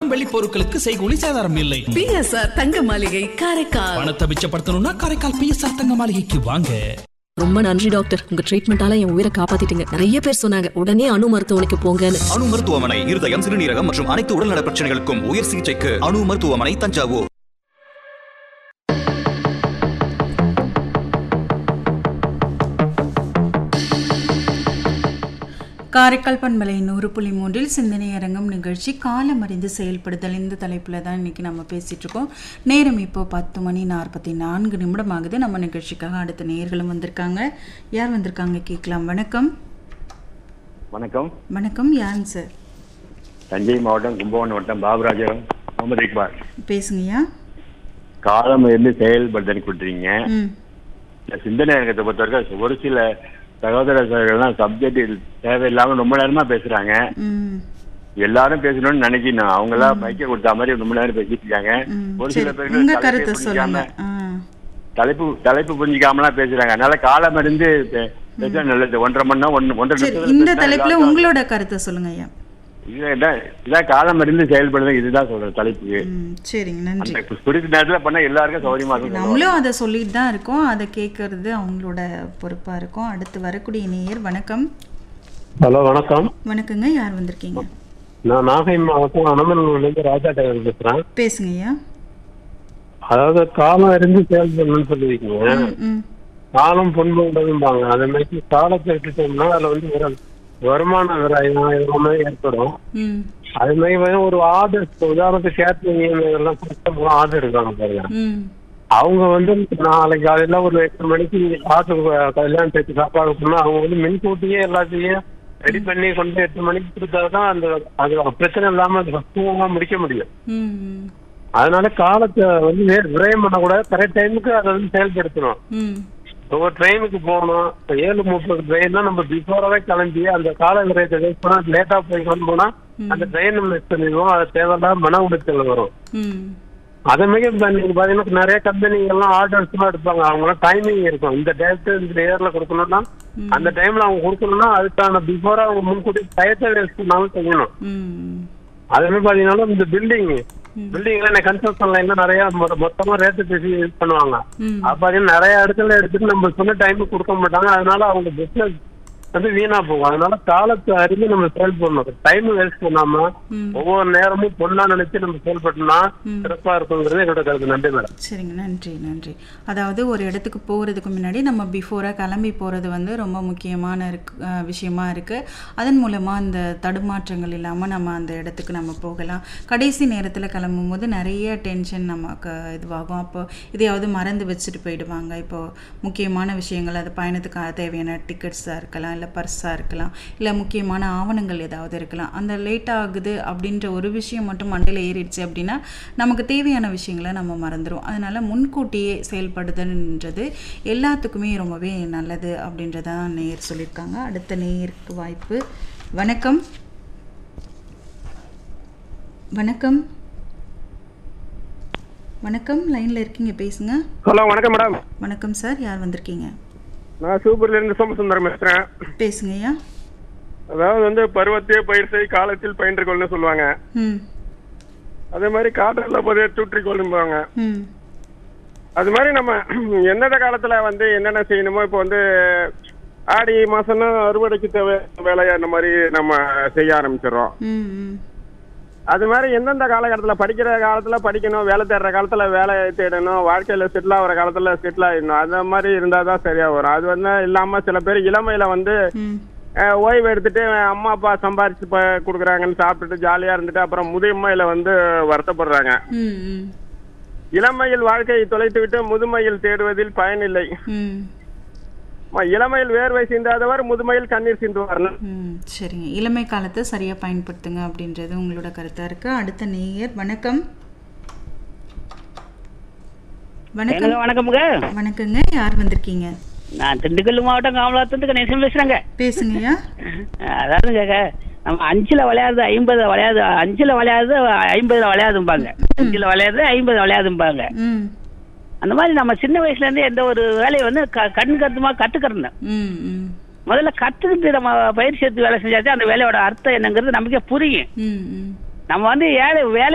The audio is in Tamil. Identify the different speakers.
Speaker 1: தங்கம் வெள்ளி பொருட்களுக்கு செய்கூலி சேதாரம் இல்லை
Speaker 2: பிஎஸ்ஆர் தங்க மாளிகை காரைக்கால்
Speaker 1: பணத்தை மிச்சப்படுத்தணும்னா காரைக்கால் பிஎஸ்ஆர் தங்க மாளிகைக்கு வாங்க
Speaker 2: ரொம்ப நன்றி டாக்டர் உங்க ட்ரீட்மெண்டால என் உயிரை காப்பாத்திட்டீங்க நிறைய பேர் சொன்னாங்க உடனே அணு மருத்துவமனைக்கு போங்கன்னு
Speaker 3: அணு மருத்துவமனை இருதயம் சிறுநீரகம் மற்றும் அனைத்து உடல்நல பிரச்சனைகளுக்கும் உயர் சிகிச்சைக்கு அணு மருத்துவமனை தஞ்சாவூர்
Speaker 4: காரைக்கால் பண்பலை நூறு புள்ளி மூன்றில் சிந்தனை அரங்கம் நிகழ்ச்சி காலம் அறிந்து செயல்படுதல் இந்த தலைப்பில் தான் இன்றைக்கி நம்ம பேசிகிட்டு இருக்கோம் நேரம் இப்போ பத்து மணி நாற்பத்தி நான்கு நிமிடம் ஆகுது நம்ம நிகழ்ச்சிக்காக அடுத்த நேர்களும் வந்திருக்காங்க யார் வந்திருக்காங்க கேட்கலாம் வணக்கம்
Speaker 5: வணக்கம்
Speaker 4: வணக்கம் யாருங்க சார்
Speaker 5: தஞ்சை மாவட்டம் கும்பகோணம் வட்டம் பாபுராஜபுரம் முகமது இக்பால்
Speaker 4: பேசுங்கய்யா
Speaker 5: காலம் இருந்து செயல்படுத்தல் கொடுத்துறீங்க
Speaker 4: ம்
Speaker 5: இந்த சிந்தனை அரங்கத்தை பொறுத்த வரைக்கும் ஒரு சில சகோதர சகோதரர்கள்லாம் சப்ஜெக்ட் தேவையில்லாம ரொம்ப நேரமா பேசுறாங்க
Speaker 4: ம்
Speaker 5: எல்லாரும் பேசணும்னு நினைக்கணும் அவங்க எல்லாம் மைக்க கொடுத்த மாதிரி ரொம்ப நேரம் பேசிட்டு இருக்காங்க
Speaker 4: ம்
Speaker 5: ஒரு
Speaker 4: சரி
Speaker 5: சில பேருக்கு
Speaker 4: உங்கள்
Speaker 5: தலைப்பே
Speaker 4: கருத்தை சொல்லுங்க
Speaker 5: புரிஞ்சிக்காம
Speaker 4: ஆ
Speaker 5: தலைப்பு தலைப்பு புரிஞ்சிக்காமலாம் பேசுறாங்க அதனால காலம் இருந்து பே- பேச நல்லது ஒன்றரை மணி நேரம் ஒன்று ஒன்றரை
Speaker 4: சரி
Speaker 5: நிமிஷத்துல
Speaker 4: இந்த
Speaker 5: பேசினா
Speaker 4: தலைப்பில்
Speaker 5: எல்லாருக்கும்
Speaker 4: உங்களோட கருத்தை சொல்லுங்க ஐயா
Speaker 5: இதுதான் இதான் காலம் இருந்து செயல்படுறது இதுதான் சொல்றேன் தலைப்புக்கு
Speaker 4: ம் சரிங்க நன்றி
Speaker 5: அந்த குறிப்பிட்ட நேரத்துல பண்ணா எல்லாருக்கும் சௌகரியமா இருக்கும்
Speaker 4: நம்மளும் அதை சொல்லிட்டு தான் இருக்கோம் அதை கேட்கறது அவங்களோட பொறுப்பா இருக்கும் அடுத்து வரக்கூடிய நேயர் வணக்கம்
Speaker 6: ஹலோ வணக்கம்
Speaker 4: வணக்கங்க யார் வந்திருக்கீங்க
Speaker 6: நான் நாகை மாவட்டம் அனமனூர்லேருந்து ராஜா டேகர் பேசுறேன்
Speaker 4: பேசுங்க ஐயா
Speaker 6: அதாவது காலம் இருந்து செயல்படணும்னு சொல்லியிருக்கீங்க
Speaker 4: ம், ம்
Speaker 6: காலம் பொன்புன்றதும்பாங்க அதே மாதிரி காலத்தை விட்டுட்டோம்னா அதுல வந்து ஒரு வருமான விராயம் எல்லாமே ஏற்படும்
Speaker 4: ம்
Speaker 6: அது மாதிரி வந்து ஒரு ஆர்டர் உதாரணத்துக்கு கேட்டரிங் எல்லாம் கொடுத்த ஆர்டர் இருக்காங்க பாருங்க
Speaker 4: ம்
Speaker 6: அவங்க வந்து நாளைக்கு காலையில ஒரு எட்டு மணிக்கு ஆர்டர் கல்யாணத்துக்கு சாப்பாடு பண்ணா அவங்க வந்து முன்கூட்டியே எல்லாத்தையும் ரெடி பண்ணி கொண்டு எட்டு மணிக்கு கொடுத்தாதான் அந்த அது பிரச்சனை இல்லாம அது பக்குவமா முடிக்க முடியும்
Speaker 4: ம் ம்
Speaker 6: அதனால காலத்தை வந்து வே- விரயம் பண்ணக்கூடாது கரெக்ட் டைமுக்கு அதை வந்து செயல்படுத்தணும்
Speaker 4: ம்
Speaker 6: ஒரு ட்ரெயினுக்கு போகணும் இப்போ ஏழு முப்பது ட்ரெயின்னா நம்ம பிஃபோராகவே கிளம்பி அந்த கால விரயத்தை வேஸ்ட் பண்ணா லேட்டா போய் கொண்டு போனா அந்த ட்ரெயின் மிஸ் பண்ணிடுவோம் அது தேவையில்லாம மன உளைச்சல் வரும்
Speaker 4: ம்
Speaker 6: அதே மாதிரி இப்ப நீங்க பாத்தீங்கன்னா நிறைய கம்பெனிகள்லாம் ஆர்டர்ஸ் எல்லாம் எடுப்பாங்க அவங்களாம் டைமிங் இருக்கும் இந்த டேட்டு இந்த இயர்ல கொடுக்கணும்னா அந்த டைம்ல அவங்க கொடுக்கணும்னா அதுக்கான பிஃபோரா அவங்க முன்கூட்டி டயத்தை வேஸ்ட் பண்ணாலும் செய்யணும்
Speaker 4: ம்
Speaker 6: அதே மாதிரி பாத்தீங்கன்னா இந்த பில்டிங் பில்டிங்ல கன்ஸ்ட்ரக்ஷன் லைன்ல நிறைய மொ- மொத்தமா ரேட்டு பேசி யூஸ் பண்ணுவாங்க
Speaker 4: ம்
Speaker 6: அப்ப பாத்தீங்கன்னா நிறைய இடத்துல எடுத்துட்டு நம்ம சொன்ன டைமுக்கு கொடுக்க மாட்டாங்க அதனால அவங்க பிசினஸ் வந்து வீணா போகும் அதனால காலத்தை அறிந்து நம்ம செயல்படணும் டைம் வேஸ்ட் பண்ணாம
Speaker 4: ம்.
Speaker 6: ஒவ்வொரு நேரமும் பொண்ணா நினைச்சு நம்ம செயல்பட்டோம்னா சிறப்பா இருக்குங்கிறது என்னோட கருத்து நன்றி மேடம்
Speaker 4: சரிங்க நன்றி நன்றி அதாவது ஒரு இடத்துக்கு போகிறதுக்கு முன்னாடி நம்ம பிஃபோராக கிளம்பி போகிறது வந்து ரொம்ப முக்கியமான இருக்கு அஹ், விஷயமா இருக்குது அதன் மூலமாக அந்த தடுமாற்றங்கள் இல்லாமல் நம்ம அந்த இடத்துக்கு நம்ம போகலாம் கடைசி நேரத்தில் கிளம்பும் போது நிறைய டென்ஷன் நமக்கு இதுவாகும் அப்போ இதையாவது மறந்து வச்சுட்டு போயிடுவாங்க இப்போது முக்கியமான விஷயங்கள் அது பயணத்துக்கு தேவையான டிக்கெட்ஸாக இருக்கலாம் இல்லை பர்ஸாக இருக்கலாம் இல்லை முக்கியமான ஆவணங்கள் ஏதாவது இருக்கலாம் அந்த லேட் ஆகுது அப்படின்ற ஒரு விஷயம் மட்டும் மண்டையில் ஏறிடுச்சு அப்படின்னா நமக்கு தேவையான விஷயங்களை நம்ம மறந்துடும் அதனால் முன்கூட்டியே செயல்படுதல்ன்றது எல்லாத்துக்குமே ரொம்பவே நல்லது அப்படின்றதான் நேயர் சொல்லியிருக்காங்க அடுத்த நேயருக்கு வாய்ப்பு வணக்கம் வணக்கம் வணக்கம் லைனில் இருக்கீங்க பேசுங்க
Speaker 7: ஹலோ வணக்கம் மேடம்
Speaker 4: வணக்கம் சார் யார் வந்திருக்கீங்க
Speaker 7: நான் சூப்பர்ல இருந்து சோமசுந்தரம் பேசுறேன்
Speaker 4: பேசுங்க ஐயா
Speaker 7: அதாவது வந்து பருவத்தையே பயிர் செய் காலத்தில் பயின்றுகொள்னு சொல்லுவாங்க
Speaker 4: ம்
Speaker 7: அதே மாதிரி காற்றில் போதே தூற்றிக்கொள்ளும்பாங்க
Speaker 4: ம்
Speaker 7: அது மாதிரி நம்ம எந்தெந்த காலத்துல வந்து என்னென்ன செய்யணுமோ இப்போ வந்து ஆடி மாசம்னா அறுவடைக்கு தேவை வேலையை அந்த மாதிரி நம்ம செய்ய ஆரம்பிச்சிடுறோம்
Speaker 4: ம் ம்
Speaker 7: அது மாதிரி எந்தெந்த காலகட்டத்தில் படிக்கிற காலத்தில் படிக்கணும் வேலை தேடுற காலத்தில் வேலை தேடணும் வாழ்க்கையில் செட்டில் ஆகிற காலத்தில் செட்டில் ஆகிடணும் அந்த மாதிரி இருந்தால் தான் சரியாக வரும் அது வந்து இல்லாமல் சில பேர் இளமையில் வந்து
Speaker 4: ம்
Speaker 7: அஹ், ஓய்வு எடுத்துட்டு அம்மா அப்பா சம்பாரிச்சு ப கொடுக்குறாங்கன்னு சாப்பிட்டுட்டு ஜாலியாக இருந்துட்டு அப்புறம் முதுமையில் வந்து வருத்தப்படுறாங்க
Speaker 4: ம் ம்
Speaker 7: இளமையில் வாழ்க்கையை தொலைத்து விட்டு முதுமையில் தேடுவதில் பயனில்லை
Speaker 4: ம்
Speaker 7: ம, இளமையில் வேர்வை சிந்தாதவர் முதுமையில் கண்ணீர் சிந்துவார்
Speaker 4: ம் சரிங்க இளமை காலத்தை சரியாக பயன்படுத்துங்க அப்படின்றது உங்களோட கருத்தாக இருக்குது அடுத்த நேயர் வணக்கம் வணக்கம்
Speaker 8: வணக்கமுங்க
Speaker 4: வணக்கங்க யார் வந்திருக்கீங்க
Speaker 8: நான் திண்டுக்கல் மாவட்டம் காமலாத்துக்கு நேசம் பேசுறேங்க
Speaker 4: பேசுங்கய்யா
Speaker 8: அதாவதுங்க நம்ம அஞ்சுல விளையாடுறது ஐம்பது விளையாது அஞ்சுல விளையாடுறது ஐம்பதுல விளையாதும்பாங்க அஞ்சுல விளையாடுறது ஐம்பது விளையாதும்பாங்க
Speaker 4: ம்
Speaker 8: அந்த மாதிரி நம்ம சின்ன வயசுல இருந்தே எந்த ஒரு வேலையை வந்து க- கண் கருத்துமா கத்துக்கிறோம்
Speaker 4: ம் ம்
Speaker 8: முதல்ல கத்துக்கிட்டு நம்ம பயிற்சி எடுத்து வேலை செஞ்சாச்சு அந்த வேலையோட அர்த்தம் என்னங்கிறது நமக்கே புரியும்
Speaker 4: ம் ம்
Speaker 8: நம்ம வந்து ஏழை வேலை